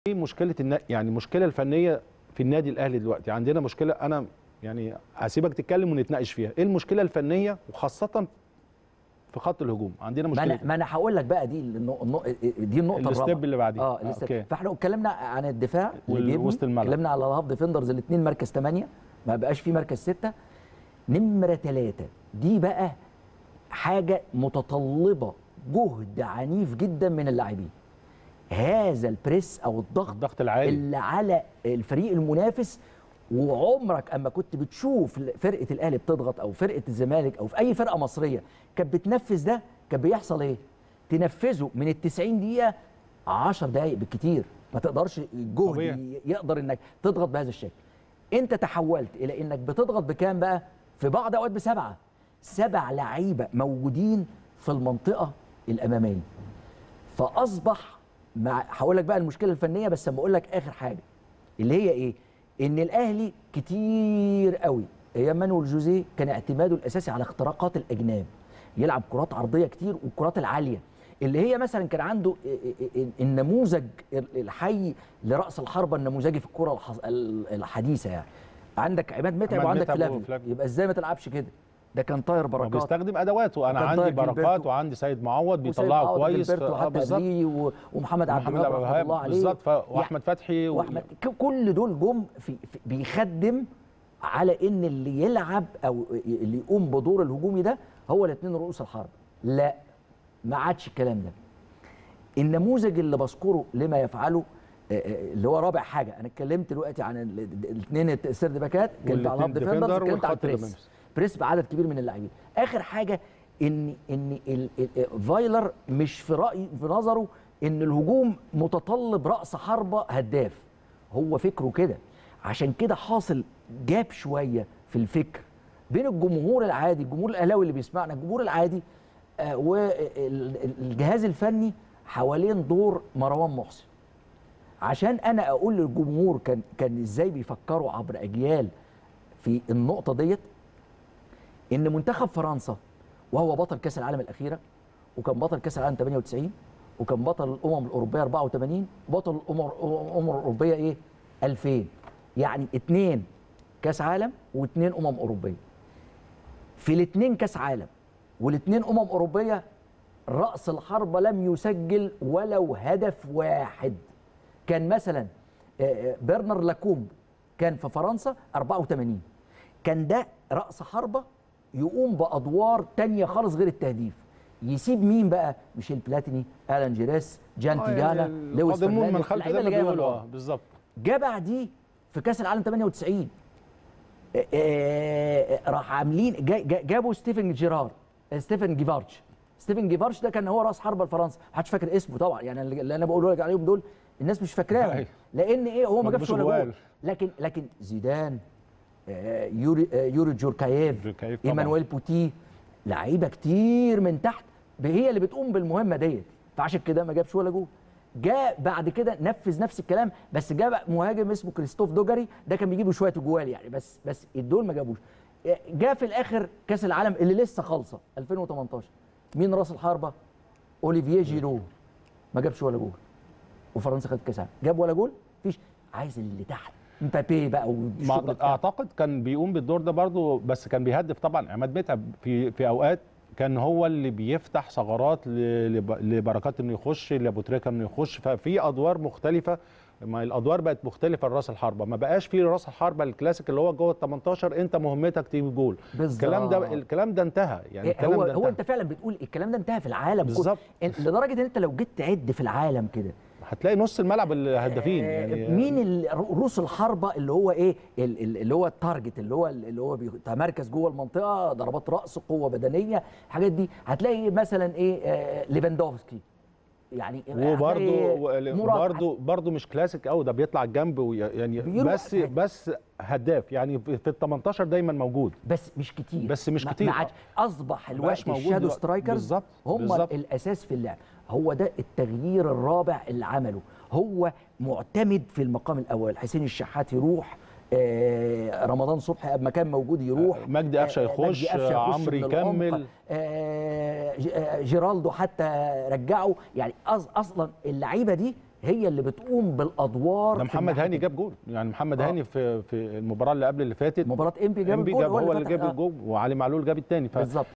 ايه مشكله النا... يعني المشكله الفنيه في النادي الاهلي دلوقتي عندنا مشكله انا يعني هسيبك تتكلم ونتناقش فيها ايه المشكله الفنيه وخاصه في خط الهجوم عندنا ما مشكله انا ما انا هقول لك بقى دي النو... النو... دي النقطه الستيب الرابعه اللي بعديها. اه آه، الستيب أوكي. فاحنا اتكلمنا عن الدفاع اللي بيبني ووسط الملعب. اتكلمنا على الهاف ديفندرز الاثنين مركز 8 ما بقاش في مركز 6 نمره 3 دي بقى حاجه متطلبه جهد عنيف جدا من اللاعبين هذا البريس او الضغط الضغط العالي. اللي على الفريق المنافس وعمرك اما كنت بتشوف فرقه الاهلي بتضغط او فرقه الزمالك او في اي فرقه مصريه كانت بتنفذ ده كان بيحصل ايه؟ تنفذه من ال 90 دقيقه 10 دقائق بالكتير ما تقدرش الجهد طبيعي. يقدر انك تضغط بهذا الشكل انت تحولت الى انك بتضغط بكام بقى في بعض الاوقات بسبعه سبع لعيبه موجودين في المنطقه الاماميه فاصبح مع هقول لك بقى المشكله الفنيه بس لما اقول لك اخر حاجه اللي هي ايه ان الاهلي كتير قوي ايام مانويل جوزيه كان اعتماده الاساسي على اختراقات الاجناب يلعب كرات عرضيه كتير والكرات العاليه اللي هي مثلا كان عنده النموذج الحي لراس الحربه النموذجي في الكره الحص- الحديثه يعني عندك عماد متعب عماد وعندك متعب فلافي وفلافي. يبقى ازاي ما تلعبش كده ده كان طاير هو بركات بيستخدم ادواته انا كان عندي طاهر بركات جilberto. وعندي سيد معوض وسيد بيطلعوا معوض كويس وجilberto ف- آه، وحتى بالظبط قبليه و- ومحمد عبد محمد الوهاب عبد رحمه الوهاب الله عليه بالظبط ف- واحمد فتحي و- واحمد ك- كل دول جم في, في بيخدم على ان اللي يلعب او اللي يقوم بدور الهجومي ده هو الاثنين رؤوس الحرب لا ما عادش الكلام ده النموذج اللي بذكره لما يفعله آه، آه، اللي هو رابع حاجه انا اتكلمت دلوقتي عن الاثنين السيرد باكات اتكلمت على الهاف والاتنين ديفندرز defender اتكلمت على والخط اللي البريس بينافس. بريس بعدد كبير من اللاعبين اخر حاجه ان ان ال- ال- فايلر مش في راي في نظره ان الهجوم متطلب راس حربه هداف هو فكره كده عشان كده حاصل جاب شويه في الفكر بين الجمهور العادي الجمهور الاهلاوي اللي بيسمعنا الجمهور العادي آه، والجهاز الفني حوالين دور مروان محسن عشان انا اقول للجمهور كان كان ازاي بيفكروا عبر اجيال في النقطه ديت ان منتخب فرنسا وهو بطل كاس العالم الاخيره وكان بطل كاس العالم 98 وكان بطل الامم الاوروبيه 84 وبطل الامم الامم الاوروبيه ايه 2000 يعني اتنين كاس عالم واتنين امم اوروبيه في الاتنين كاس عالم والاتنين امم اوروبيه راس الحربه لم يسجل ولو هدف واحد كان مثلا آه، آه، برنر لاكوم كان في فرنسا 84 كان ده راس حربه يقوم بادوار تانية خالص غير التهديف يسيب مين بقى ميشيل بلاتيني الان جيريس جان آه، تيجانا يعني لويس القادمون من فرنانديز خلف اللعيبه زي ما اللي جايه من بيقولوا ورا اه بالظبط جه بعديه في كاس العالم 98 آه، آه، راح عاملين جا- جا- جابوا ستيفن جيرار آه، ستيفن جيفارتش ستيفن جيفارتش ده كان هو راس حربه لفرنسا محدش فاكر اسمه طبعا يعني اللي انا بقوله لك عليهم دول الناس مش فاكراهم أيوة. لان ايه هو ما ما جابش جابوش ولا جوال. جول لكن لكن زيدان آه، يوري آه، يوري جوركايف جوركايف طبعاً. ايمانويل بوتي لعيبه كتير من تحت هي اللي بتقوم بالمهمه ديت فعشان كده ما جابش ولا جول جاء بعد كده نفذ نفس الكلام بس جاء بقى مهاجم اسمه كريستوف دوجري ده كان بيجيب شويه جوال يعني بس بس دول ما جابوش جاء في الاخر كاس العالم اللي لسه خالصه 2018 مين راس الحربه اوليفييه جيرو ما جابش ولا جول وفرنسا خدت كاس العالم جاب ولا جول مفيش عايز اللي تحت مبابي بقى والشغل ما بتاعه. اعتقد كان بيقوم بالدور ده برضه بس كان بيهدف طبعا عماد متعب في في اوقات كان هو اللي بيفتح ثغرات ل- لب- لبركات انه يخش لابو تريكه انه يخش ففي ادوار مختلفه ما الادوار بقت مختلفه لراس الحربه ما بقاش في راس الحربه الكلاسيك اللي هو جوه ال 18 انت مهمتك تجيب جول بالظبط. الكلام ده الكلام ده انتهى يعني إيه الكلام هو ده هو انتهى. انت فعلا بتقول الكلام ده انتهى في العالم كله. بالظبط. إن- لدرجه ان انت لو جيت تعد في العالم كده هتلاقي نص الملعب الهدافين آه، يعني مين ال- روس الحربه اللي هو ايه ال- ال- اللي هو التارجت اللي هو اللي هو بيتمركز جوه المنطقه ضربات راس قوه بدنيه الحاجات دي هتلاقي مثلا ايه آه، ليفاندوفسكي يعني وبرده هتلاقي مراد برده برده مش كلاسيك قوي ده بيطلع الجنب وي- يعني بيروح بس حاجة. بس هداف يعني في ال 18 دايما موجود بس مش كتير بس مش ما- كتير. ما عادش اصبح بقاش الوقت موجود الشادو دلوقتي. سترايكرز بالظبط، هم بالظبط. الاساس في اللعب هو ده التغيير الرابع اللي عمله هو معتمد في المقام الاول حسين الشحات يروح آه، رمضان صبحي قبل ما كان موجود يروح آه، مجدي قفشة آه، يخش، مجدي قفشة عمرو من العمق. يكمل. آه، ج- آه، جيرالدو حتى رجعه يعني أص- اصلا اللعيبه دي هي اللي بتقوم بالادوار ده في محمد الناحية هاني دي. جاب جول يعني محمد آه. هاني في في المباراه اللي قبل اللي فاتت مباراه انبي جاب انبي الجول جاب هو اللي فتح- جاب آه، الجول وعلي معلول جاب الثاني بالظبط